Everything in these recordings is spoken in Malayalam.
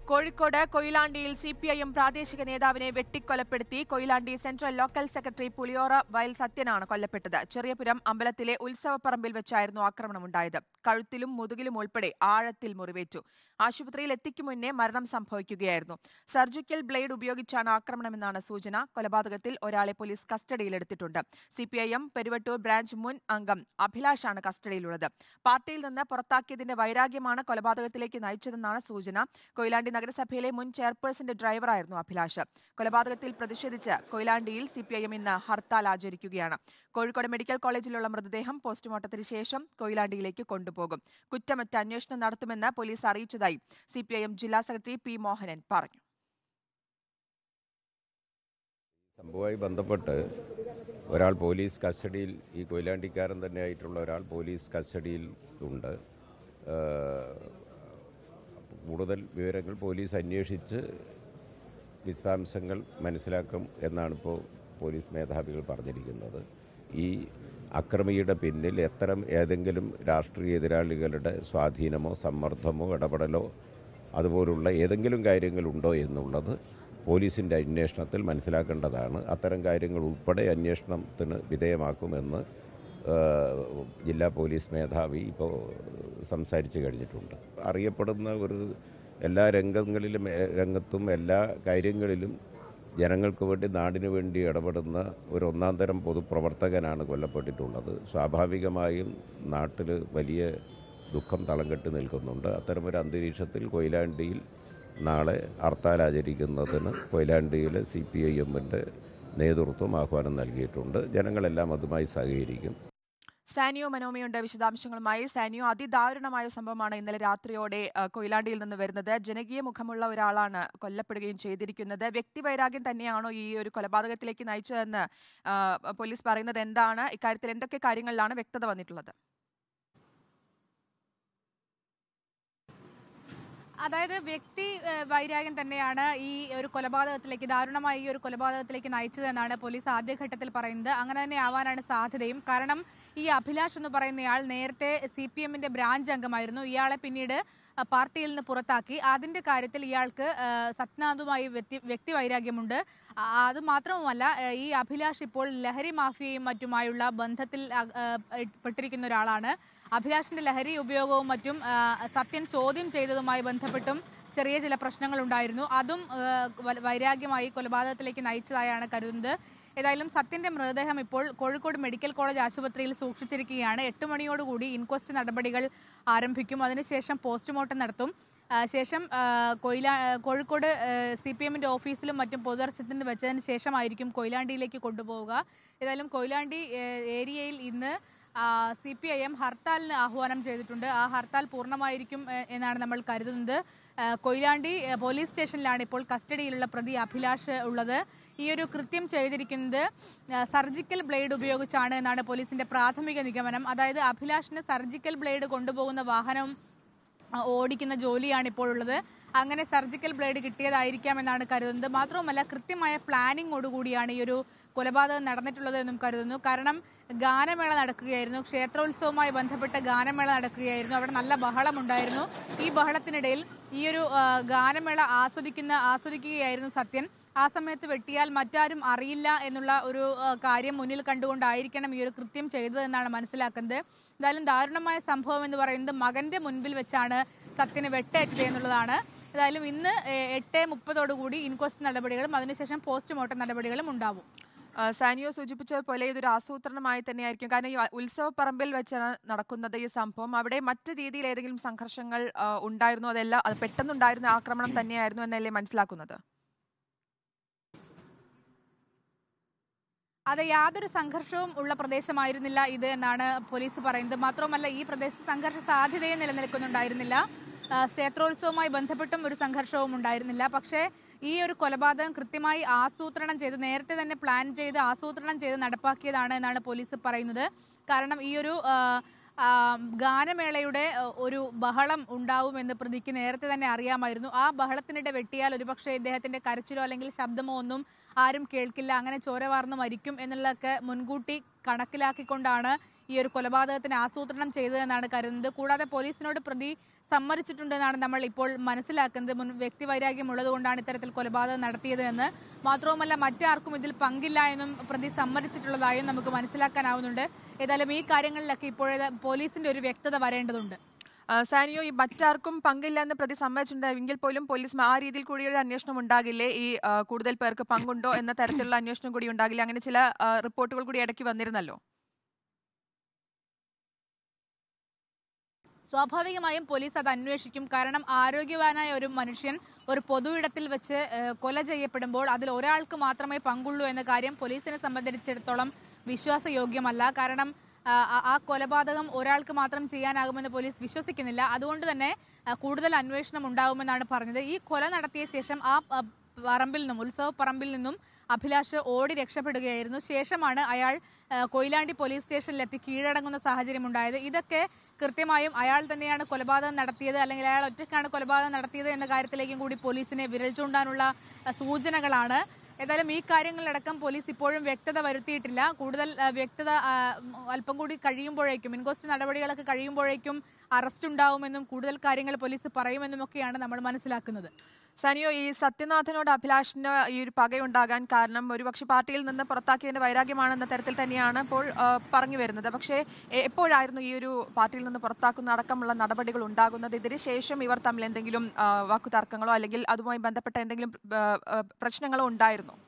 കോഴിക്കോട് കൊയിലാണ്ടിയിൽ സി പി ഐ എം പ്രാദേശിക നേതാവിനെ വെട്ടിക്കൊലപ്പെടുത്തി Koyilandy central local secretary Puliyora Vayal സത്യനാണ് കൊല്ലപ്പെട്ടത് ചെറിയപുരം അമ്പലത്തിലെ ഉത്സവപ്പറമ്പിൽ വെച്ചായിരുന്നു ആക്രമണമുണ്ടായത് കഴുത്തിലും മുതുകിലും ഉൾപ്പെടെ ആഴത്തിൽ മുറിവേറ്റു ആശുപത്രിയിൽ എത്തിക്കും മുന്നേ മരണം സംഭവിക്കുകയായിരുന്നു സർജിക്കൽ ബ്ലേഡ് ഉപയോഗിച്ചാണ് ആക്രമണമെന്നാണ് സൂചന കൊലപാതകത്തിൽ ഒരാളെ പോലീസ് കസ്റ്റഡിയിലെടുത്തിട്ടുണ്ട് C P I M Peruvattoor branch മുൻ അംഗം അഭിലാഷാണ് കസ്റ്റഡിയിലുള്ളത് പാർട്ടിയിൽ നിന്ന് പുറത്താക്കിയതിന്റെ വൈരാഗ്യമാണ് കൊലപാതകത്തിലേക്ക് നയിച്ചതെന്നാണ് സൂചന കൊയിലാണ്ടി നഗരസഭയിലെ മുൻ ചെയർപേഴ്സന്റെ ഡ്രൈവറായിരുന്നു അഭിലാഷ് കൊലപാതകത്തിൽ പ്രതിഷേധിച്ച് കൊയിലാണ്ടിയിൽ സി പി ഐ എം ഇന്ന് ഹർത്താൽ ആചരിക്കുകയാണ് കോഴിക്കോട് മെഡിക്കൽ കോളേജിലുള്ള മൃതദേഹം പോസ്റ്റ്മോർട്ടത്തിന് ശേഷം കൊയിലാണ്ടിയിലേക്ക് കൊണ്ടുപോകും കുറ്റമറ്റ അന്വേഷണം നടത്തുമെന്ന് പോലീസ് അറിയിച്ചതായി സി പി ഐ എം ജില്ലാ സെക്രട്ടറി പി മോഹനൻ പറഞ്ഞു സംഭവവുമായി ബന്ധപ്പെട്ട് ഒരാൾ പോലീസ് കസ്റ്റഡിയിൽ ഈ കൊയിലാണ്ടിക്കാരൻ തന്നെ ആയിട്ടുള്ള ഒരാൾ പോലീസ് കസ്റ്റഡിയിൽ ഉണ്ട് ഏഹ് കൂടുതൽ വിവരങ്ങൾ പോലീസ് അന്വേഷിച്ച് വിശദാംശങ്ങൾ മനസ്സിലാക്കും എന്നാണ് ഇപ്പോൾ പോലീസ് മേധാവികൾ പറഞ്ഞിരിക്കുന്നത് ഈ അക്രമിയുടെ പിന്നിൽ എത്തരം ഏതെങ്കിലും രാഷ്ട്രീയ എതിരാളികളുടെ സ്വാധീനമോ സമ്മർദ്ദമോ ഇടപെടലോ അതുപോലുള്ള ഏതെങ്കിലും കാര്യങ്ങളുണ്ടോ എന്നുള്ളത് പോലീസിൻ്റെ അന്വേഷണത്തിൽ മനസ്സിലാക്കേണ്ടതാണ് അത്തരം കാര്യങ്ങൾ ഉൾപ്പെടെ അന്വേഷണത്തിന് വിധേയമാക്കുമെന്ന് ഏഹ്, ജില്ലാ പോലീസ് മേധാവി ഇപ്പോൾ സംസാരിച്ചു കഴിഞ്ഞിട്ടുണ്ട് അറിയപ്പെടുന്ന ഒരു എല്ലാ രംഗങ്ങളിലും ഏ- രംഗത്തും എല്ലാ കാര്യങ്ങളിലും ജനങ്ങൾക്ക് വേണ്ടി നാടിനു വേണ്ടി ഇടപെടുന്ന ഒരു ഒന്നാം തരം പൊതുപ്രവർത്തകനാണ് കൊല്ലപ്പെട്ടിട്ടുള്ളത് സ്വാഭാവികമായും നാട്ടിൽ വലിയ ദുഃഖം തളം കെട്ടി നിൽക്കുന്നുണ്ട് അത്തരമൊരു അന്തരീക്ഷത്തിൽ കൊയിലാണ്ടിയിൽ നാളെ ഹർത്താൽ ആചരിക്കുന്നതിന് കൊയിലാണ്ടിയിലെ സി പി ഐ എമ്മിൻ്റെ നേതൃത്വം ആഹ്വാനം നൽകിയിട്ടുണ്ട് ജനങ്ങളെല്ലാം അതുമായി സഹകരിക്കും സാനിയോ മനോമയുണ്ട് വിശദാംശങ്ങളുമായി സാനിയോ അതിദാരുണമായ സംഭവമാണ് ഇന്നലെ രാത്രിയോടെ ആ, കൊയിലാണ്ടിയിൽ നിന്ന് വരുന്നത് ജനകീയ മുഖമുള്ള ഒരാളാണ് കൊല്ലപ്പെടുകയും ചെയ്തിരിക്കുന്നത് വ്യക്തിവൈരാഗ്യം തന്നെയാണോ ഈ ഒരു കൊലപാതകത്തിലേക്ക് നയിച്ചതെന്ന് ആ, പോലീസ് പറയുന്നത് എന്താണ് ഇക്കാര്യത്തിൽ എന്തൊക്കെ കാര്യങ്ങളിലാണ് വ്യക്തത വന്നിട്ടുള്ളത് അതായത് വ്യക്തി ഏഹ്, വൈരാഗ്യം തന്നെയാണ് ഈ ഒരു കൊലപാതകത്തിലേക്ക് ദാരുണമായ ഈ ഒരു കൊലപാതകത്തിലേക്ക് നയിച്ചതെന്നാണ് പോലീസ് ആദ്യഘട്ടത്തിൽ പറയുന്നത് അങ്ങനെ തന്നെ ആവാനാണ് സാധ്യതയും കാരണം ഈ അഭിലാഷ് എന്ന് പറയുന്നയാൾ നേരത്തെ സി പി എമ്മിന്റെ ബ്രാഞ്ച് അംഗമായിരുന്നു ഇയാളെ പിന്നീട് അഹ്, പാർട്ടിയിൽ നിന്ന് പുറത്താക്കി അതിന്റെ കാര്യത്തിൽ ഇയാൾക്ക് ഏഹ്, സത്നാഥുമായി വ്യക്തി വ്യക്തി വൈരാഗ്യമുണ്ട് ആ- അത് മാത്രവുമല്ല ഏഹ്, ഈ അഭിലാഷ് ഇപ്പോൾ ലഹരി മാഫിയയും മറ്റുമായുള്ള ബന്ധത്തിൽ അഹ്, ഏഹ്, പെട്ടിരിക്കുന്ന ഒരാളാണ് അഭിലാഷിന്റെ ലഹരി ഉപയോഗവും മറ്റും ആ, സത്യൻ ചോദ്യം ചെയ്തതുമായി ബന്ധപ്പെട്ടും ചെറിയ ചില പ്രശ്നങ്ങൾ ഉണ്ടായിരുന്നു അതും ആ, വ- വൈരാഗ്യമായി കൊലപാതകത്തിലേക്ക് നയിച്ചതായാണ് കരുതുന്നത് ഏതായാലും സത്യന്റെ മൃതദേഹം ഇപ്പോൾ കോഴിക്കോട് മെഡിക്കൽ കോളേജ് ആശുപത്രിയിൽ സൂക്ഷിച്ചിരിക്കുകയാണ് എട്ട് മണിയോടുകൂടി ഇൻക്വസ്റ്റ് നടപടികൾ ആരംഭിക്കും അതിനുശേഷം പോസ്റ്റ്മോർട്ടം നടത്തും ആ, ശേഷം ആ, കൊയിലാ ആ, കോഴിക്കോട് സി പി എമ്മിന്റെ ഓഫീസിലും മറ്റും പൊതുദർശനത്തിന് വെച്ചതിന് ശേഷമായിരിക്കും കൊയിലാണ്ടിയിലേക്ക് കൊണ്ടുപോവുക ഏതായാലും കൊയിലാണ്ടി ഏ, ഏരിയയിൽ ഇന്ന് സി പി ഐ എം ഹർത്താലിന് ആഹ്വാനം ചെയ്തിട്ടുണ്ട് ആ ഹർത്താൽ പൂർണ്ണമായിരിക്കും എ, എന്നാണ് നമ്മൾ കരുതുന്നത് ആ, കൊയിലാണ്ടി എ, പോലീസ് സ്റ്റേഷനിലാണ് ഇപ്പോൾ കസ്റ്റഡിയിലുള്ള പ്രതി അഭിലാഷ് ഉള്ളത് ഈ ഒരു കൃത്യം ചെയ്തിരിക്കുന്നത് ആ, സർജിക്കൽ ബ്ലേഡ് ഉപയോഗിച്ചാണ് എന്നാണ് പോലീസിന്റെ പ്രാഥമിക നിഗമനം അതായത് അഭിലാഷിന് സർജിക്കൽ ബ്ലേഡ് കൊണ്ടുപോകുന്ന വാഹനം ആ, ഓടിക്കുന്ന ജോലിയാണ് ഇപ്പോൾ ഉള്ളത് അങ്ങനെ സർജിക്കൽ ബ്ലേഡ് കിട്ടിയതായിരിക്കാം എന്നാണ് കരുതുന്നത് മാത്രവുമല്ല കൃത്യമായ പ്ലാനിങ്ങോടുകൂടിയാണ് ഈ ഒരു കൊലപാതകം നടന്നിട്ടുള്ളത് എന്നും കരുതുന്നു കാരണം ഗാനമേള നടക്കുകയായിരുന്നു ക്ഷേത്രോത്സവവുമായി ബന്ധപ്പെട്ട ഗാനമേള നടക്കുകയായിരുന്നു അവിടെ നല്ല ബഹളമുണ്ടായിരുന്നു ഈ ബഹളത്തിനിടയിൽ ഈ ഒരു ആ, ഗാനമേള ആസ്വദിക്കുന്ന ആസ്വദിക്കുകയായിരുന്നു സത്യൻ ആ സമയത്ത് വെട്ടിയാൽ മറ്റാരും അറിയില്ല എന്നുള്ള ഒരു ആ, കാര്യം മുന്നിൽ കണ്ടുകൊണ്ടായിരിക്കണം ഈ ഒരു കൃത്യം ചെയ്തതെന്നാണ് മനസ്സിലാക്കുന്നത് എന്തായാലും ദാരുണമായ സംഭവം എന്ന് പറയുന്നത് മകന്റെ മുൻപിൽ വെച്ചാണ് സത്യന് വെട്ടേറ്റത് എന്നുള്ളതാണ് ഏതായാലും ഇന്ന് ഏ- എട്ട് മുപ്പതോടുകൂടി ഇൻക്വസ്റ്റ് നടപടികളും അതിനുശേഷം പോസ്റ്റ്മോർട്ടം നടപടികളും ഉണ്ടാവും ആ, സാനിയോ സൂചിപ്പിച്ചതുപോലെ ഇതൊരു ആസൂത്രണമായി തന്നെയായിരിക്കും കാരണം ഈ ഉത്സവപ്പറമ്പിൽ വെച്ചാണ് നടക്കുന്നത് ഈ സംഭവം അവിടെ മറ്റു രീതിയിൽ ഏതെങ്കിലും സംഘർഷങ്ങൾ ആ, ഉണ്ടായിരുന്നോ അതെല്ലാം അത് പെട്ടെന്നുണ്ടായിരുന്ന ആക്രമണം തന്നെയായിരുന്നു എന്നല്ലേ മനസ്സിലാക്കുന്നത് അത് യാതൊരു സംഘർഷവും ഉള്ള പ്രദേശമായിരുന്നില്ല ഇത് എന്നാണ് പോലീസ് പറയുന്നത് മാത്രവുമല്ല ഈ പ്രദേശത്ത് സംഘർഷ സാധ്യതയും നിലനിൽക്കുന്നുണ്ടായിരുന്നില്ല ആ, ക്ഷേത്രോത്സവവുമായി ബന്ധപ്പെട്ടും ഒരു സംഘർഷവും ഉണ്ടായിരുന്നില്ല പക്ഷേ ഈ ഒരു കൊലപാതകം കൃത്യമായി ആസൂത്രണം ചെയ്ത് നേരത്തെ തന്നെ പ്ലാൻ ചെയ്ത് ആസൂത്രണം ചെയ്ത് നടപ്പാക്കിയതാണ് എന്നാണ് പോലീസ് പറയുന്നത് കാരണം ഈ ഒരു ആ, ആ, ഗാനമേളയുടെ ആ, ഒരു ബഹളം ഉണ്ടാവുമെന്ന് പ്രതിക്ക് നേരത്തെ തന്നെ അറിയാമായിരുന്നു ആ ബഹളത്തിനിടെ വെട്ടിയാൽ ഒരുപക്ഷെ ഇദ്ദേഹത്തിന്റെ കരച്ചിലോ അല്ലെങ്കിൽ ശബ്ദമോ ഒന്നും ആരും കേൾക്കില്ല അങ്ങനെ ചോര വാർന്ന് മരിക്കും എന്നുള്ളതൊക്കെ മുൻകൂട്ടി കണക്കിലാക്കിക്കൊണ്ടാണ് ഈ ഒരു കൊലപാതകത്തിന് ആസൂത്രണം ചെയ്തതെന്നാണ് കരുതുന്നത് കൂടാതെ പോലീസിനോട് പ്രതി സമ്മതിച്ചിട്ടുണ്ടെന്നാണ് നമ്മൾ ഇപ്പോൾ മനസ്സിലാക്കുന്നത് മുൻ വ്യക്തിവൈരാഗ്യം ഉള്ളതുകൊണ്ടാണ് ഇത്തരത്തിൽ കൊലപാതകം നടത്തിയത് എന്ന് മാത്രവുമല്ല മറ്റാർക്കും ഇതിൽ പങ്കില്ല എന്നും പ്രതി സമ്മതിച്ചിട്ടുള്ളതായും നമുക്ക് മനസ്സിലാക്കാനാവുന്നുണ്ട് ഏതായാലും ഈ കാര്യങ്ങളിലൊക്കെ ഇപ്പോഴേ പോലീസിന്റെ ഒരു വ്യക്തത വരേണ്ടതുണ്ട് ആ, സാനിയോ ഈ മറ്റാർക്കും പങ്കില്ല എന്ന് പ്രതി സമ്മതിച്ചിട്ടുണ്ടെങ്കിൽ പോലും പോലീസ് ആ രീതിയിൽ കൂടി ഒരു അന്വേഷണം ഉണ്ടാകില്ലേ ഈ ആ, കൂടുതൽ പേർക്ക് പങ്കുണ്ടോ എന്ന തരത്തിലുള്ള അന്വേഷണം കൂടി ഉണ്ടാകില്ലേ അങ്ങനെ ചില ആ, റിപ്പോർട്ടുകൾ കൂടി ഇടയ്ക്ക് വന്നിരുന്നല്ലോ സ്വാഭാവികമായും പോലീസ് അത് അന്വേഷിക്കും കാരണം ആരോഗ്യവാനായ ഒരു മനുഷ്യൻ ഒരു പൊതുയിടത്തിൽ വെച്ച് ഏഹ്, കൊല ചെയ്യപ്പെടുമ്പോൾ അതിൽ ഒരാൾക്ക് മാത്രമേ പങ്കുള്ളൂ എന്ന കാര്യം പോലീസിനെ സംബന്ധിച്ചിടത്തോളം വിശ്വാസയോഗ്യമല്ല കാരണം ആ, ആ- ആ കൊലപാതകം ഒരാൾക്ക് മാത്രം ചെയ്യാനാകുമെന്ന് പോലീസ് വിശ്വസിക്കുന്നില്ല അതുകൊണ്ട് തന്നെ ആ, കൂടുതൽ അന്വേഷണം ഉണ്ടാകുമെന്നാണ് പറഞ്ഞത് ഈ കൊല നടത്തിയ ശേഷം ആ ആ, പറമ്പിൽ നിന്നും ഉത്സവ പറമ്പിൽ നിന്നും അഭിലാഷ് ഓടി രക്ഷപ്പെടുകയായിരുന്നു ശേഷമാണ് അയാൾ ആ, കൊയിലാണ്ടി പോലീസ് സ്റ്റേഷനിലെത്തി കീഴടങ്ങുന്ന സാഹചര്യം ഉണ്ടായത് ഇതൊക്കെ കൃത്യമായും അയാൾ തന്നെയാണ് കൊലപാതകം നടത്തിയത് അല്ലെങ്കിൽ അയാൾ ഒറ്റയ്ക്കാണ് കൊലപാതകം നടത്തിയത് എന്ന കാര്യത്തിലേക്കും കൂടി പോലീസിനെ വിരൽ ചൂണ്ടാനുള്ള ആ, സൂചനകളാണ് ഏതായാലും ഈ കാര്യങ്ങളിലടക്കം പോലീസ് ഇപ്പോഴും വ്യക്തത വരുത്തിയിട്ടില്ല കൂടുതൽ ആ, വ്യക്തത ആ, ഉം, അല്പം കൂടി കഴിയുമ്പോഴേക്കും ഇൻക്വസ്റ്റ് നടപടികളൊക്കെ കഴിയുമ്പോഴേക്കും അറസ്റ്റ് ഉണ്ടാവുമെന്നും കൂടുതൽ കാര്യങ്ങൾ പോലീസ് പറയുമെന്നും ഒക്കെയാണ് നമ്മൾ മനസ്സിലാക്കുന്നത് സാനിയോ ഈ സത്യനാഥനോട് അഭിലാഷിന് ഈ ഒരു പകയുണ്ടാകാൻ കാരണം ഒരുപക്ഷെ പാർട്ടിയിൽ നിന്ന് പുറത്താക്കിയതിന്റെ വൈരാഗ്യമാണെന്ന തരത്തിൽ തന്നെയാണ് ഇപ്പോൾ ആ, പറഞ്ഞു വരുന്നത് പക്ഷേ എ- എപ്പോഴായിരുന്നു ഈ ഒരു പാർട്ടിയിൽ നിന്ന് പുറത്താക്കുന്ന അടക്കമുള്ള നടപടികൾ ഉണ്ടാകുന്നത് ഇതിന് ശേഷം ഇവർ തമ്മിൽ എന്തെങ്കിലും ആ, വാക്കുതർക്കങ്ങളോ അല്ലെങ്കിൽ അതുമായി ബന്ധപ്പെട്ട എന്തെങ്കിലും ആ, ആ, പ്രശ്നങ്ങളോ ഉണ്ടായിരുന്നോ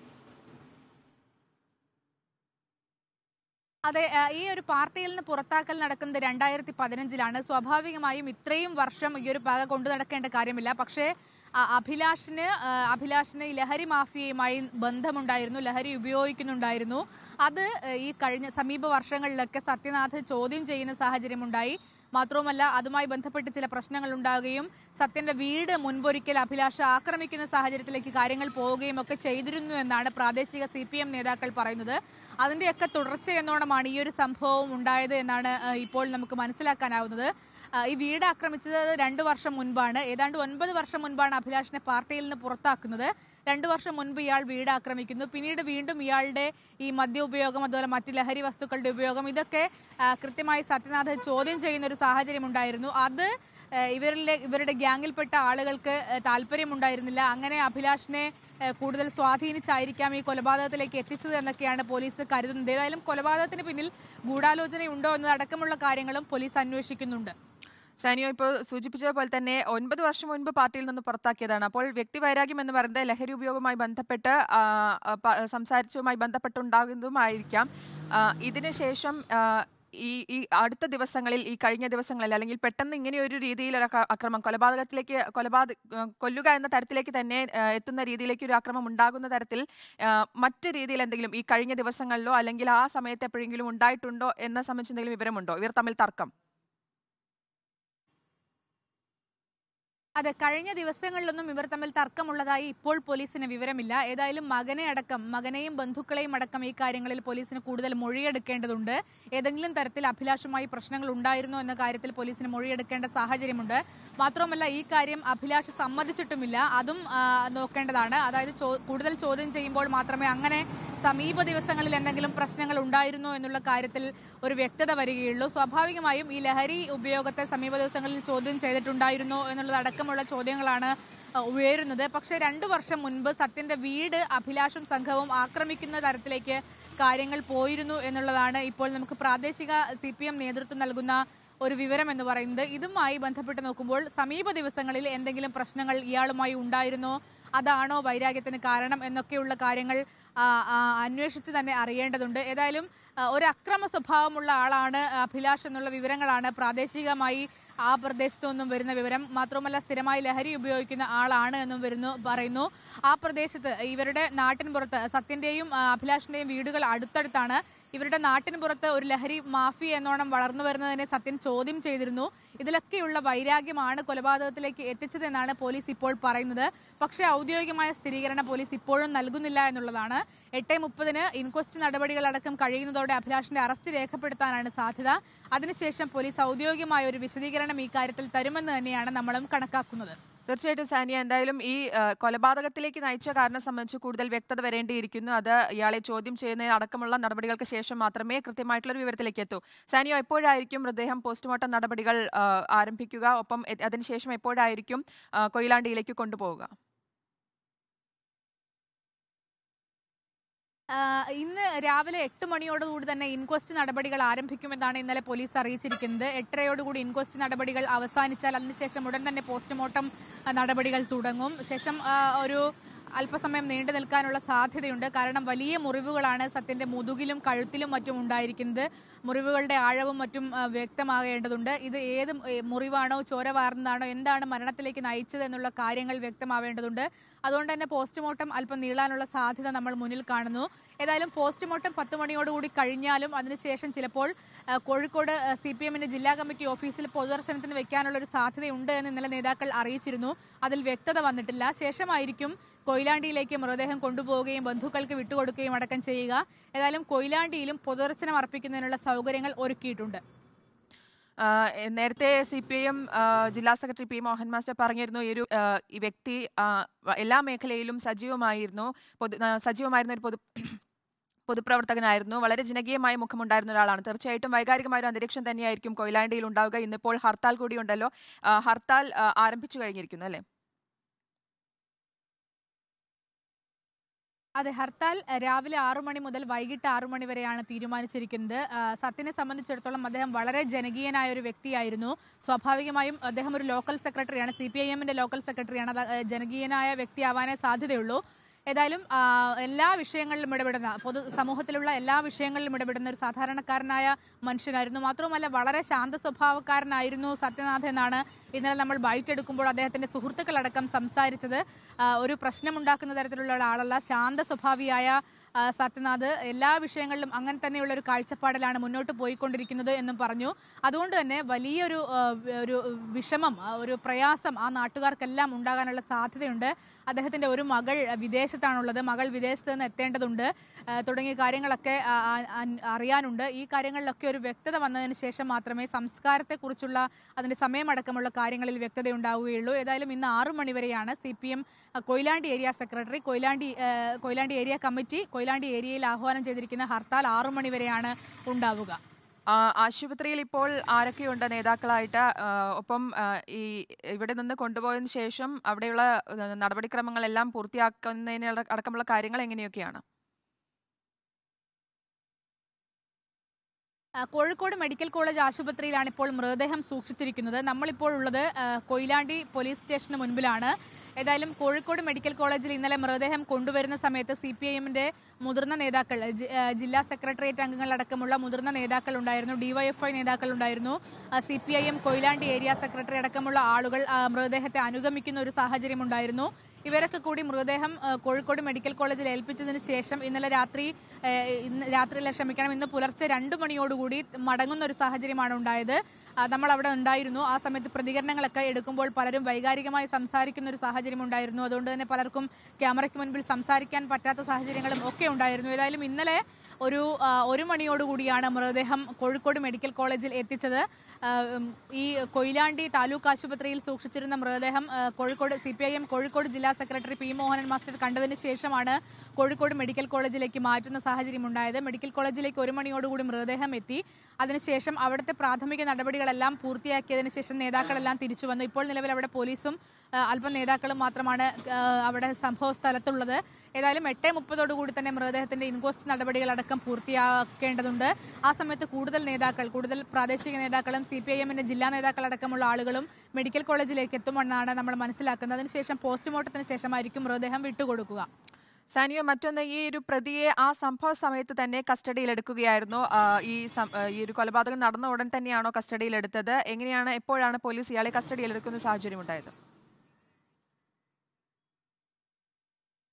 അതെ ആ, ഈ ഒരു പാർട്ടിയിൽ നിന്ന് പുറത്താക്കൽ നടക്കുന്നത് രണ്ടായിരത്തി പതിനഞ്ചിലാണ് സ്വാഭാവികമായും ഇത്രയും വർഷം ഈ ഒരു പക കൊണ്ടു നടക്കേണ്ട കാര്യമില്ല പക്ഷേ ആ, അഭിലാഷിന് ആ, അഭിലാഷിന് ഈ ലഹരി മാഫിയയുമായി ബന്ധമുണ്ടായിരുന്നു ലഹരി ഉപയോഗിക്കുന്നുണ്ടായിരുന്നു അത് ആ, ഈ കഴിഞ്ഞ സമീപ വർഷങ്ങളിലൊക്കെ സത്യനാഥ് ചോദ്യം ചെയ്യുന്ന സാഹചര്യമുണ്ടായി മാത്രവുമല്ല അതുമായി ബന്ധപ്പെട്ട് ചില പ്രശ്നങ്ങൾ ഉണ്ടാവുകയും സത്യന്റെ വീട് മുൻപൊരിക്കൽ അഭിലാഷ് ആക്രമിക്കുന്ന സാഹചര്യത്തിലേക്ക് കാര്യങ്ങൾ പോവുകയും ഒക്കെ ചെയ്തിരുന്നു എന്നാണ് പ്രാദേശിക സി പി എം നേതാക്കൾ പറയുന്നത് അതിന്റെയൊക്കെ തുടർച്ചയെന്നോണമാണ് ഈ ഒരു സംഭവം ഉണ്ടായത് എന്നാണ് ആ, ഇപ്പോൾ നമുക്ക് മനസ്സിലാക്കാനാവുന്നത് ആ, ഈ വീട് ആക്രമിച്ചത് രണ്ടു വർഷം മുൻപാണ് ഏതാണ്ട് ഒൻപത് വർഷം മുൻപാണ് അഭിലാഷിനെ പാർട്ടിയിൽ നിന്ന് പുറത്താക്കുന്നത് രണ്ടു വർഷം മുൻപ് ഇയാൾ വീട് ആക്രമിക്കുന്നു പിന്നീട് വീണ്ടും ഇയാളുടെ ഈ മദ്യ ഉപയോഗം അതുപോലെ മറ്റ് ലഹരി വസ്തുക്കളുടെ ഉപയോഗം ഇതൊക്കെ ആ, കൃത്യമായി സത്യനാഥ് ചോദ്യം ചെയ്യുന്ന ഒരു സാഹചര്യം ഉണ്ടായിരുന്നു അത് ആ, ഇവരിലെ ഇവരുടെ ഗ്യാങ്ങിൽപ്പെട്ട ആളുകൾക്ക് ആ, താല്പര്യമുണ്ടായിരുന്നില്ല അങ്ങനെ അഭിലാഷിനെ ആ, കൂടുതൽ സ്വാധീനിച്ചായിരിക്കാം ഈ കൊലപാതകത്തിലേക്ക് എത്തിച്ചത് എന്നൊക്കെയാണ് പോലീസ് കരുതുന്നത് ഏതായാലും കൊലപാതകത്തിന് പിന്നിൽ ഗൂഢാലോചനയുണ്ടോ എന്നതടക്കമുള്ള കാര്യങ്ങളും പോലീസ് അന്വേഷിക്കുന്നുണ്ട് സാനിയോ ഇപ്പോൾ സൂചിപ്പിച്ചതുപോലെ തന്നെ ഒൻപത് വർഷം മുൻപ് പാർട്ടിയിൽ നിന്ന് പുറത്താക്കിയതാണ് അപ്പോൾ വ്യക്തിവൈരാഗ്യം എന്ന് പറയുന്നത് ലഹരി ഉപയോഗവുമായി ബന്ധപ്പെട്ട് ആ, ആ, പ- സംസാരിച്ചതുമായി ബന്ധപ്പെട്ടുണ്ടാകുന്നതുമായിരിക്കാം ആ, ഇതിനുശേഷം ആ, ഈ ഈ അടുത്ത ദിവസങ്ങളിൽ ഈ കഴിഞ്ഞ ദിവസങ്ങളിൽ അല്ലെങ്കിൽ പെട്ടെന്ന് ഇങ്ങനെ ഒരു രീതിയിൽ ഒരു അക്ര- അക്രമം കൊലപാതകത്തിലേക്ക് കൊലപാതക കൊല്ലുക എന്ന തരത്തിലേക്ക് തന്നെ ആ, എത്തുന്ന രീതിയിലേക്ക് ഒരു അക്രമം ഉണ്ടാകുന്ന തരത്തിൽ ആ, മറ്റ് രീതിയിൽ എന്തെങ്കിലും ഈ കഴിഞ്ഞ ദിവസങ്ങളിലോ അല്ലെങ്കിൽ ആ സമയത്ത് എപ്പോഴെങ്കിലും ഉണ്ടായിട്ടുണ്ടോ എന്ന സംബന്ധിച്ച് എന്തെങ്കിലും വിവരമുണ്ടോ ഇവർ തമ്മിൽ തർക്കം അതെ കഴിഞ്ഞ ദിവസങ്ങളിലൊന്നും ഇവർ തമ്മിൽ തർക്കമുള്ളതായി ഇപ്പോൾ പോലീസിന് വിവരമില്ല ഏതായാലും മകനെ അടക്കം മകനെയും ബന്ധുക്കളെയും അടക്കം ഈ കാര്യങ്ങളിൽ പോലീസിന് കൂടുതൽ മൊഴിയെടുക്കേണ്ടതുണ്ട് ഏതെങ്കിലും തരത്തിൽ അഭിലാഷുമായി പ്രശ്നങ്ങൾ ഉണ്ടായിരുന്നോ എന്ന കാര്യത്തിൽ പോലീസിന് മൊഴിയെടുക്കേണ്ട സാഹചര്യമുണ്ട് മാത്രമല്ല ഈ കാര്യം അഭിലാഷ് സമ്മതിച്ചിട്ടുമില്ല അതും ആ, നോക്കേണ്ടതാണ് അതായത് ചോ- കൂടുതൽ ചോദ്യം ചെയ്യുമ്പോൾ മാത്രമേ അങ്ങനെ സമീപ ദിവസങ്ങളിൽ എന്തെങ്കിലും പ്രശ്നങ്ങൾ ഉണ്ടായിരുന്നോ എന്നുള്ള കാര്യത്തിൽ ഒരു വ്യക്തത വരികയുള്ളൂ സ്വാഭാവികമായും ഈ ലഹരി ഉപയോഗത്തെ സമീപ ദിവസങ്ങളിൽ ചോദ്യം ചെയ്തിട്ടുണ്ടായിരുന്നോ എന്നുള്ളതടക്കമുള്ള ചോദ്യങ്ങളാണ് അഹ്, ഉയരുന്നത് പക്ഷേ രണ്ടു വർഷം മുൻപ് സത്യന്റെ വീട് അഭിലാഷും സംഘവും ആക്രമിക്കുന്ന തരത്തിലേക്ക് കാര്യങ്ങൾ പോയിരുന്നു എന്നുള്ളതാണ് ഇപ്പോൾ നമുക്ക് പ്രാദേശിക സി പി എം നേതൃത്വം നൽകുന്ന ഒരു വിവരം എന്ന് പറയുന്നത് ഇതുമായി ബന്ധപ്പെട്ട് നോക്കുമ്പോൾ സമീപ ദിവസങ്ങളിൽ എന്തെങ്കിലും പ്രശ്നങ്ങൾ ഇയാളുമായി ഉണ്ടായിരുന്നോ അതാണോ വൈരാഗ്യത്തിന് കാരണം എന്നൊക്കെയുള്ള കാര്യങ്ങൾ ആ, ആ, അന്വേഷിച്ച് തന്നെ അറിയേണ്ടതുണ്ട് ഏതായാലും ആ, ഒരു അക്രമ സ്വഭാവമുള്ള ആളാണ് അഭിലാഷ് എന്നുള്ള വിവരങ്ങളാണ് പ്രാദേശികമായി ആ പ്രദേശത്തു നിന്നും വരുന്ന വിവരം മാത്രമല്ല സ്ഥിരമായി ലഹരി ഉപയോഗിക്കുന്ന ആളാണ് എന്നും വരുന്നു പറയുന്നു ആ പ്രദേശത്ത് ഇവരുടെ നാട്ടിൻ പുറത്ത് സത്യന്റെയും ആ, അഭിലാഷിന്റെയും വീടുകൾ അടുത്തടുത്താണ് ഇവരുടെ നാട്ടിൻ പുറത്ത് ഒരു ലഹരി മാഫിയ എന്നോണം വളർന്നു വരുന്നതിനെ സത്യൻ ചോദ്യം ചെയ്തിരുന്നു ഇതിലൊക്കെയുള്ള വൈരാഗ്യമാണ് കൊലപാതകത്തിലേക്ക് എത്തിച്ചതെന്നാണ് പോലീസ് ഇപ്പോൾ പറയുന്നത് പക്ഷേ ഔദ്യോഗികമായ സ്ഥിരീകരണം പോലീസ് ഇപ്പോഴും നൽകുന്നില്ല എന്നുള്ളതാണ് എട്ട് മുപ്പതിന് ഇൻക്വസ്റ്റ് നടപടികളടക്കം കഴിയുന്നതോടെ അഭിലാഷിന്റെ അറസ്റ്റ് രേഖപ്പെടുത്താനാണ് സാധ്യത അതിനുശേഷം പോലീസ് ഔദ്യോഗികമായ ഒരു വിശദീകരണം ഈ കാര്യത്തിൽ തരുമെന്ന് തന്നെയാണ് നമ്മളും കണക്കാക്കുന്നത് തീർച്ചയായിട്ടും സാനിയ എന്തായാലും ഈ ആ, കൊലപാതകത്തിലേക്ക് നയിച്ച കാരണം സംബന്ധിച്ച് കൂടുതൽ വ്യക്തത വരേണ്ടിയിരിക്കുന്നു അത് ഇയാളെ ചോദ്യം ചെയ്യുന്ന അടക്കമുള്ള നടപടികൾക്ക് ശേഷം മാത്രമേ കൃത്യമായിട്ടുള്ള ഒരു വിവരത്തിലേക്ക് എത്തൂ സാനിയോ എപ്പോഴായിരിക്കും മൃതദേഹം പോസ്റ്റ്മോർട്ടം നടപടികൾ ആ, ആരംഭിക്കുക ഒപ്പം എ- അതിനുശേഷം എപ്പോഴായിരിക്കും ആ, കൊയിലാണ്ടിയിലേക്ക് കൊണ്ടുപോവുക ആ, ഇന്ന് രാവിലെ എട്ട് മണിയോടുകൂടി തന്നെ ഇൻക്വസ്റ്റ് നടപടികൾ ആരംഭിക്കുമെന്നാണ് ഇന്നലെ പോലീസ് അറിയിച്ചിരിക്കുന്നത് എട്ടരയോടുകൂടി ഇൻക്വസ്റ്റ് നടപടികൾ അവസാനിച്ചാൽ അതിനുശേഷം ഉടൻ തന്നെ പോസ്റ്റ്മോർട്ടം ആ, നടപടികൾ തുടങ്ങും ശേഷം ആ, ഒരു അല്പസമയം നീണ്ടു നിൽക്കാനുള്ള സാധ്യതയുണ്ട് കാരണം വലിയ മുറിവുകളാണ് സത്യന്റെ മുതുകിലും കഴുത്തിലും മറ്റും ഉണ്ടായിരിക്കുന്നത് മുറിവുകളുടെ ആഴവും മറ്റും ആ, വ്യക്തമാകേണ്ടതുണ്ട് ഇത് ഏത് ഏ, മുറിവാണോ ചോര വാർന്നതാണോ എന്താണ് മരണത്തിലേക്ക് നയിച്ചത് എന്നുള്ള കാര്യങ്ങൾ വ്യക്തമാവേണ്ടതുണ്ട് അതുകൊണ്ട് തന്നെ പോസ്റ്റ്മോർട്ടം അല്പം നീളാനുള്ള സാധ്യത നമ്മൾ മുന്നിൽ കാണുന്നു ഏതായാലും പോസ്റ്റ്മോർട്ടം പത്ത് മണിയോടുകൂടി കഴിഞ്ഞാലും അതിനുശേഷം ചിലപ്പോൾ ആ, കോഴിക്കോട് സി പി എമ്മിന്റെ ജില്ലാ കമ്മിറ്റി ഓഫീസിൽ പൊതുദർശനത്തിന് വെക്കാനുള്ള ഒരു സാധ്യതയുണ്ട് എന്ന് ഇന്നലെ നേതാക്കൾ അറിയിച്ചിരുന്നു അതിൽ വ്യക്തത വന്നിട്ടില്ല ശേഷമായിരിക്കും കൊയിലാണ്ടിയിലേക്ക് മൃതദേഹം കൊണ്ടുപോവുകയും ബന്ധുക്കൾക്ക് വിട്ടുകൊടുക്കുകയും അടക്കം ചെയ്യുക ഏതായാലും കൊയിലാണ്ടിയിലും പൊതുദർശനം അർപ്പിക്കുന്നതിനുള്ള സൗകര്യങ്ങൾ ഒരുക്കിയിട്ടുണ്ട് ആ, എ- നേരത്തെ സി പി ഐ എം ജില്ലാ സെക്രട്ടറി പി മോഹൻ മാസ്റ്റർ പറഞ്ഞിരുന്നു ഈ ഒരു ആ, ഈ വ്യക്തി ആ, വ- എല്ലാ മേഖലയിലും സജീവമായിരുന്നു പൊതു ആ, സജീവമായിരുന്ന ഒരു പൊതു പൊതുപ്രവർത്തകനായിരുന്നു വളരെ ജനകീയമായ മുഖമുണ്ടായിരുന്ന ഒരാളാണ് തീർച്ചയായിട്ടും വൈകാരികമായ ഒരു അന്തരീക്ഷം തന്നെയായിരിക്കും കൊയിലാണ്ടിയിൽ ഉണ്ടാവുക ഇന്നിപ്പോൾ ഹർത്താൽ കൂടിയുണ്ടല്ലോ ആ, ഹർത്താൽ ആ, ആരംഭിച്ചു കഴിഞ്ഞിരിക്കുന്നു അല്ലേ അതെ ഹർത്താൽ അഹ്, രാവിലെ ആറു മണി മുതൽ വൈകിട്ട് ആറു മണി വരെയാണ് തീരുമാനിച്ചിരിക്കുന്നത് ആ, സത്യനെ സംബന്ധിച്ചിടത്തോളം അദ്ദേഹം വളരെ ജനകീയനായ ഒരു വ്യക്തിയായിരുന്നു സ്വാഭാവികമായും അദ്ദേഹം ഒരു ലോക്കൽ സെക്രട്ടറിയാണ് സി പി ഐ എമ്മിന്റെ ലോക്കൽ സെക്രട്ടറിയാണ് അത് അഹ്, ജനകീയനായ വ്യക്തിയാവാനേ സാധ്യതയുള്ളൂ ഏതായാലും ആ, എല്ലാ വിഷയങ്ങളിലും ഇടപെടുന്ന പൊതു സമൂഹത്തിലുള്ള എല്ലാ വിഷയങ്ങളിലും ഇടപെടുന്ന ഒരു സാധാരണക്കാരനായ മനുഷ്യനായിരുന്നു മാത്രവുമല്ല വളരെ ശാന്ത സ്വഭാവക്കാരനായിരുന്നു സത്യനാഥ് എന്നാണ് ഇന്നലെ നമ്മൾ ബൈറ്റ് എടുക്കുമ്പോൾ അദ്ദേഹത്തിന്റെ സുഹൃത്തുക്കളടക്കം സംസാരിച്ചത് ആ, ഒരു പ്രശ്നമുണ്ടാക്കുന്ന തരത്തിലുള്ള ആളല്ല ശാന്ത സ്വഭാവിയായ ആ, സത്യനാഥ് എല്ലാ വിഷയങ്ങളിലും അങ്ങനെ തന്നെയുള്ള ഒരു കാഴ്ചപ്പാടിലാണ് മുന്നോട്ട് പോയിക്കൊണ്ടിരിക്കുന്നത് എന്നും പറഞ്ഞു അതുകൊണ്ട് തന്നെ വലിയൊരു ആ, ഒരു വിഷമം ആ, ഒരു പ്രയാസം ആ നാട്ടുകാർക്കെല്ലാം ഉണ്ടാകാനുള്ള സാധ്യതയുണ്ട് അദ്ദേഹത്തിന്റെ ഒരു മകൾ വിദേശത്താണുള്ളത് മകൾ വിദേശത്ത് നിന്ന് എത്തേണ്ടതുണ്ട് ആ, തുടങ്ങിയ കാര്യങ്ങളൊക്കെ ആ, ആ, അൻ- അറിയാനുണ്ട് ഈ കാര്യങ്ങളിലൊക്കെ ഒരു വ്യക്തത വന്നതിന് ശേഷം മാത്രമേ സംസ്കാരത്തെക്കുറിച്ചുള്ള അതിന്റെ സമയമടക്കമുള്ള കാര്യങ്ങളിൽ വ്യക്തതയുണ്ടാവുകയുള്ളൂ ഏതായാലും ഇന്ന് ആറു മണിവരെയാണ് C P M Koyilandy area secretary Koyilandy ആ, കൊയിലാണ്ടി ഏരിയ കമ്മിറ്റി കൊയിലാണ്ടി ഏരിയയിൽ ആഹ്വാനം ചെയ്തിരിക്കുന്ന ഹർത്താൽ ആറു മണിവരെയാണ് ഉണ്ടാവുക ആ, ആശുപത്രിയിൽ ഇപ്പോൾ ആരൊക്കെയുണ്ട് നേതാക്കളായിട്ട് ആ, ഒപ്പം ആ, ഈ ഇവിടെ നിന്ന് കൊണ്ടുപോയതിനു ശേഷം അവിടെയുള്ള ആ, നടപടിക്രമങ്ങളെല്ലാം പൂർത്തിയാക്കുന്നതിന് അട- അടക്കമുള്ള കാര്യങ്ങൾ എങ്ങനെയൊക്കെയാണ് ആ, കോഴിക്കോട് മെഡിക്കൽ കോളേജ് ആശുപത്രിയിലാണ് ഇപ്പോൾ മൃതദേഹം സൂക്ഷിച്ചിരിക്കുന്നത് നമ്മളിപ്പോൾ ഉള്ളത് ആ, കൊയിലാണ്ടി പോലീസ് സ്റ്റേഷന് മുൻപിലാണ് ഏതായാലും കോഴിക്കോട് മെഡിക്കൽ കോളേജിൽ ഇന്നലെ മൃതദേഹം കൊണ്ടുവരുന്ന സമയത്ത് സി പി ഐ എമ്മിന്റെ മുതിർന്ന നേതാക്കൾ ജി- ആ, ജില്ലാ സെക്രട്ടേറിയറ്റ് അംഗങ്ങളടക്കമുള്ള മുതിർന്ന നേതാക്കൾ ഉണ്ടായിരുന്നു ഡിവൈഎഫ്ഐ നേതാക്കൾ ഉണ്ടായിരുന്നു C P I M Koyilandy area secretary അടക്കമുള്ള ആളുകൾ ആ, മൃതദേഹത്തെ അനുഗമിക്കുന്ന ഒരു സാഹചര്യം ഉണ്ടായിരുന്നു ഇവരൊക്കെ കൂടി മൃതദേഹം ആ, കോഴിക്കോട് മെഡിക്കൽ കോളേജിൽ ഏൽപ്പിച്ചതിന് ശേഷം ഇന്നലെ രാത്രി ആ, ഇന്ന് രാത്രിയിലെ ക്ഷമിക്കണം ഇന്ന് പുലർച്ചെ രണ്ടു മണിയോടുകൂടി മടങ്ങുന്ന ഒരു സാഹചര്യമാണ് ഉണ്ടായത് ആ, നമ്മൾ അവിടെ ഉണ്ടായിരുന്നു ആ സമയത്ത് പ്രതികരണങ്ങളൊക്കെ എടുക്കുമ്പോൾ പലരും വൈകാരികമായി സംസാരിക്കുന്ന ഒരു സാഹചര്യം ഉണ്ടായിരുന്നു അതുകൊണ്ട് തന്നെ പലർക്കും ക്യാമറയ്ക്ക് മുൻപിൽ സംസാരിക്കാൻ പറ്റാത്ത സാഹചര്യങ്ങളും ഒക്കെ ഉണ്ടായിരുന്നു ഏതായാലും ഇന്നലെ ഒരു ആ, ഒരു മണിയോടുകൂടിയാണ് മൃതദേഹം കോഴിക്കോട് മെഡിക്കൽ കോളേജിൽ എത്തിച്ചത് ആ, ഉം, ഈ കൊയിലാണ്ടി താലൂക്ക് ആശുപത്രിയിൽ സൂക്ഷിച്ചിരുന്ന മൃതദേഹം ആ, Kozhikode C P I M Kozhikode ജില്ലാ സെക്രട്ടറി പി മോഹനൻ മാസ്റ്റർ കണ്ടതിന് ശേഷമാണ് കോഴിക്കോട് മെഡിക്കൽ കോളേജിലേക്ക് മാറ്റുന്ന സാഹചര്യം ഉണ്ടായത് മെഡിക്കൽ കോളേജിലേക്ക് ഒരു മണിയോടുകൂടി മൃതദേഹം എത്തി അതിനുശേഷം അവിടുത്തെ പ്രാഥമിക നടപടികളെല്ലാം പൂർത്തിയാക്കിയതിനു ശേഷം നേതാക്കളെല്ലാം തിരിച്ചു വന്നു ഇപ്പോൾ നിലവിൽ അവിടെ പോലീസും ആ, അല്പം നേതാക്കളും മാത്രമാണ് ആ, അവിടെ സംഭവ സ്ഥലത്തുള്ളത് ഏതായാലും എട്ട് മുപ്പതോടുകൂടി തന്നെ മൃതദേഹത്തിന്റെ ഇൻക്വസ്റ്റ് നടപടികളടക്കം പൂർത്തിയാക്കേണ്ടതുണ്ട് ആ സമയത്ത് കൂടുതൽ നേതാക്കൾ കൂടുതൽ പ്രാദേശിക നേതാക്കളും സി പി ഐ എമ്മിന്റെ ജില്ലാ നേതാക്കളടക്കമുള്ള ആളുകളും മെഡിക്കൽ കോളേജിലേക്ക് എത്തുമെന്നാണ് നമ്മൾ മനസ്സിലാക്കുന്നത് അതിനുശേഷം പോസ്റ്റ്മോർട്ടത്തിന് ശേഷമായിരിക്കും മൃതദേഹം വിട്ടുകൊടുക്കുക സാനിയോ മറ്റൊന്ന് ഈ ഒരു പ്രതിയെ ആ സംഭവ സമയത്ത് തന്നെ കസ്റ്റഡിയിൽ എടുക്കുകയായിരുന്നു ആ, ഈ സം- ആ, ഈ ഒരു കൊലപാതകം നടന്ന ഉടൻ തന്നെയാണോ കസ്റ്റഡിയിൽ എടുത്തത് എങ്ങനെയാണ് എപ്പോഴാണ് പോലീസ് ഇയാളെ കസ്റ്റഡിയിൽ എടുക്കുന്ന സാഹചര്യം ഉണ്ടായത്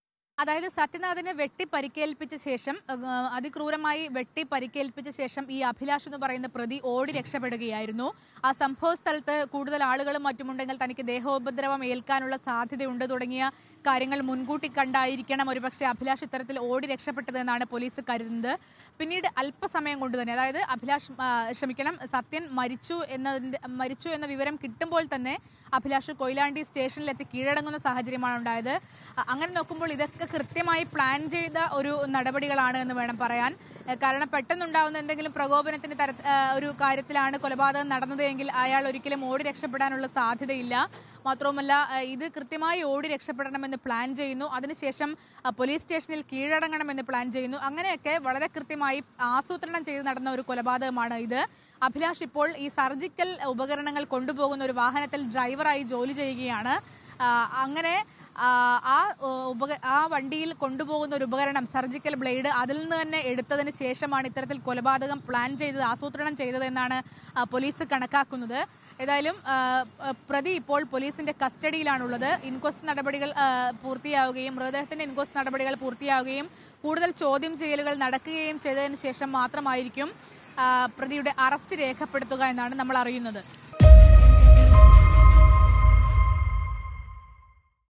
അതായത് സത്യനാഥനെ വെട്ടി പരിക്കേൽപ്പിച്ച ശേഷം ഏഹ്, അതിക്രൂരമായി വെട്ടി പരിക്കേൽപ്പിച്ച ശേഷം ഈ അഭിലാഷ് എന്ന് പറയുന്ന പ്രതി ഓടി രക്ഷപ്പെടുകയായിരുന്നു ആ സംഭവ സ്ഥലത്ത് കൂടുതൽ ആളുകളും മറ്റുമുണ്ടെങ്കിൽ തനിക്ക് ദേഹോപദ്രവം ഏൽക്കാനുള്ള സാധ്യതയുണ്ട് തുടങ്ങിയ കാര്യങ്ങൾ മുൻകൂട്ടി കണ്ടായിരിക്കണം ഒരുപക്ഷെ അഭിലാഷ് ഇത്തരത്തിൽ ഓടി രക്ഷപ്പെട്ടതെന്നാണ് പോലീസ് കരുതുന്നത് പിന്നീട് അല്പസമയം കൊണ്ട് തന്നെ അതായത് അഭിലാഷ് ആ, ക്ഷമിക്കണം സത്യൻ മരിച്ചു എന്നതിന്റെ മരിച്ചു എന്ന വിവരം കിട്ടുമ്പോൾ തന്നെ അഭിലാഷ് കൊയിലാണ്ടി സ്റ്റേഷനിലെത്തി കീഴടങ്ങുന്ന സാഹചര്യമാണ് ഉണ്ടായത് അ- അങ്ങനെ നോക്കുമ്പോൾ ഇതൊക്കെ കൃത്യമായി പ്ലാൻ ചെയ്ത ഒരു നടപടികളാണ് എന്ന് വേണം പറയാൻ എ, കാരണം പെട്ടെന്നുണ്ടാവുന്ന എന്തെങ്കിലും പ്രകോപനത്തിന്റെ തര ആ, ഒരു കാര്യത്തിലാണ് കൊലപാതകം നടന്നത് എങ്കിൽ അയാൾ ഒരിക്കലും ഓടി രക്ഷപ്പെടാനുള്ള സാധ്യതയില്ല മാത്രവുമല്ല ആ, ഇത് കൃത്യമായി ഓടി രക്ഷപ്പെടണമെന്ന് പ്ലാൻ ചെയ്യുന്നു അതിനുശേഷം ആ, പോലീസ് സ്റ്റേഷനിൽ കീഴടങ്ങണമെന്ന് പ്ലാൻ ചെയ്യുന്നു അങ്ങനെയൊക്കെ വളരെ കൃത്യമായി ആസൂത്രണം ചെയ്ത് നടന്ന ഒരു കൊലപാതകമാണ് ഇത് അഭിലാഷ് ഇപ്പോൾ ഈ സർജിക്കൽ ഉപകരണങ്ങൾ കൊണ്ടുപോകുന്ന ഒരു വാഹനത്തിൽ ഡ്രൈവറായി ജോലി ചെയ്യുകയാണ് ആ, അങ്ങനെ ആ, ആ ഓ, ഉപക ആ വണ്ടിയിൽ കൊണ്ടുപോകുന്ന ഒരു ഉപകരണം സർജിക്കൽ ബ്ലേഡ് അതിൽ നിന്ന് തന്നെ എടുത്തതിന് ശേഷമാണ് ഇത്തരത്തിൽ കൊലപാതകം പ്ലാൻ ചെയ്തത് ആസൂത്രണം ചെയ്തതെന്നാണ് ആ, പോലീസ് കണക്കാക്കുന്നത് ഏതായാലും ആ, ആ, പ്രതി ഇപ്പോൾ പോലീസിന്റെ കസ്റ്റഡിയിലാണുള്ളത് ഇൻക്വസ്റ്റ് നടപടികൾ ആ, പൂർത്തിയാവുകയും മൃതദേഹത്തിന്റെ ഇൻക്വസ്റ്റ് നടപടികൾ പൂർത്തിയാവുകയും കൂടുതൽ ചോദ്യം ചെയ്യലുകൾ നടക്കുകയും ചെയ്തതിനു ശേഷം മാത്രമായിരിക്കും ആ, പ്രതിയുടെ അറസ്റ്റ് രേഖപ്പെടുത്തുക എന്നാണ് നമ്മൾ അറിയുന്നത്